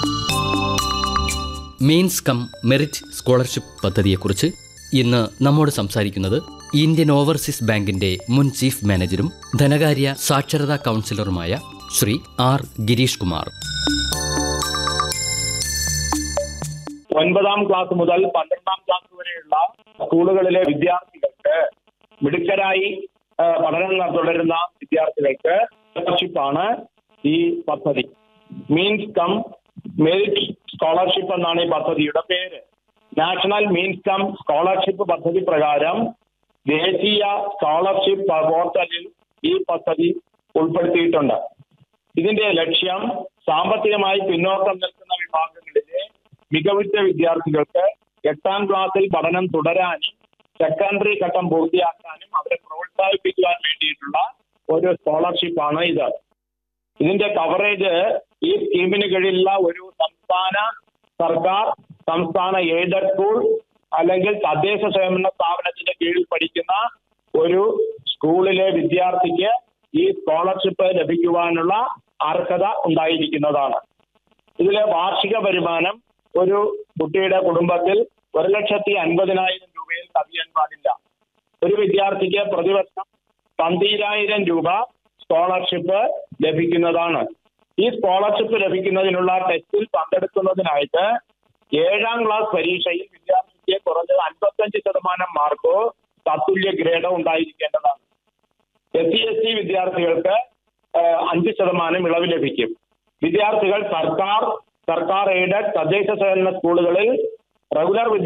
means come merit scholarship പദ്ധതിയെക്കുറിച്ച് ഇന്ന് നമ്മോട് സംസാരിക്കുന്നത് ഇന്ത്യൻ ഓവർസീസ് ബാങ്കിന്റെ മുൻ ചീഫ് മാനേജരും ധനകാര്യ സാക്ഷരതാ കൗൺസിലറുമായ ശ്രീ ആർ ഗിരീഷ് കുമാർ ഒൻപതാം ക്ലാസ് മുതൽ പന്ത്രണ്ടാം ക്ലാസ് വരെയുള്ള സ്കൂളുകളിലെ വിദ്യാർത്ഥികൾക്ക് മിടുക്കരായി ആ, പഠനം ന- തുടരുന്ന വിദ്യാർത്ഥികൾക്ക് സ്കോളർഷിപ്പാണ് ഈ പദ്ധതി മീൻസ് കം മെറിറ്റ് സ്കോളർഷിപ്പ് എന്നാണ് ഈ പദ്ധതിയുടെ പേര് നാഷണൽ മീൻസ് കം സ്കോളർഷിപ്പ് പദ്ധതി പ്രകാരം ദേശീയ സ്കോളർഷിപ്പ് പോർട്ടലിൽ ഈ പദ്ധതി ഉൾപ്പെടുത്തിയിട്ടുണ്ട് ഇതിന്റെ ലക്ഷ്യം സാമ്പത്തികമായി പിന്നോക്കം നിൽക്കുന്ന വിഭാഗങ്ങളിലെ മികവുറ്റ വിദ്യാർത്ഥികൾക്ക് എട്ടാം ക്ലാസ്സിൽ പഠനം തുടരാനും സെക്കൻഡറി ഘട്ടം പൂർത്തിയാക്കാനും അവരെ പ്രോത്സാഹിപ്പിക്കുവാൻ വേണ്ടിയിട്ടുള്ള ഒരു സ്കോളർഷിപ്പാണ് ഇത് ഇതിന്റെ കവറേജ് ഈ സ്കീമിന് കീഴിലുള്ള ഒരു സംസ്ഥാന സർക്കാർ സംസ്ഥാന എയ്ഡഡ് സ്കൂൾ അല്ലെങ്കിൽ തദ്ദേശ സ്വയംഭരണ സ്ഥാപനത്തിന്റെ കീഴിൽ പഠിക്കുന്ന ഒരു സ്കൂളിലെ വിദ്യാർത്ഥിക്ക് ഈ സ്കോളർഷിപ്പ് ലഭിക്കുവാനുള്ള അർഹത ഉണ്ടായിരിക്കുന്നതാണ് ഇതിലെ വാർഷിക വരുമാനം ഒരു കുട്ടിയുടെ കുടുംബത്തിൽ ഒരു ലക്ഷത്തി അൻപതിനായിരം രൂപയിൽ കവിയാൻ പാടില്ല ഒരു വിദ്യാർത്ഥിക്ക് പ്രതിവർഷം പന്തീരായിരം രൂപ സ്കോളർഷിപ്പ് ലഭിക്കുന്നതാണ് ഈ സ്കോളർഷിപ്പ് ലഭിക്കുന്നതിനുള്ള ടെസ്റ്റിൽ പങ്കെടുക്കുന്നതിനായിട്ട് ഏഴാം ക്ലാസ് പരീക്ഷയിൽ വിദ്യാർത്ഥിക്ക് കുറഞ്ഞത് അൻപത്തഞ്ച് ശതമാനം മാർക്കോ തത്തുല്യ ഗ്രേഡോ ഉണ്ടായിരിക്കേണ്ടതാണ് എസ് സി എസ് ടി വിദ്യാർത്ഥികൾക്ക് ഏഹ്, അഞ്ച് ശതമാനം ഇളവ് ലഭിക്കും വിദ്യാർത്ഥികൾ സർക്കാർ സർക്കാർ എയ്ഡഡ് തദ്ദേശ സ്വയംഭരണ സ്കൂളുകളിൽ റെഗുലർ വിദ്യ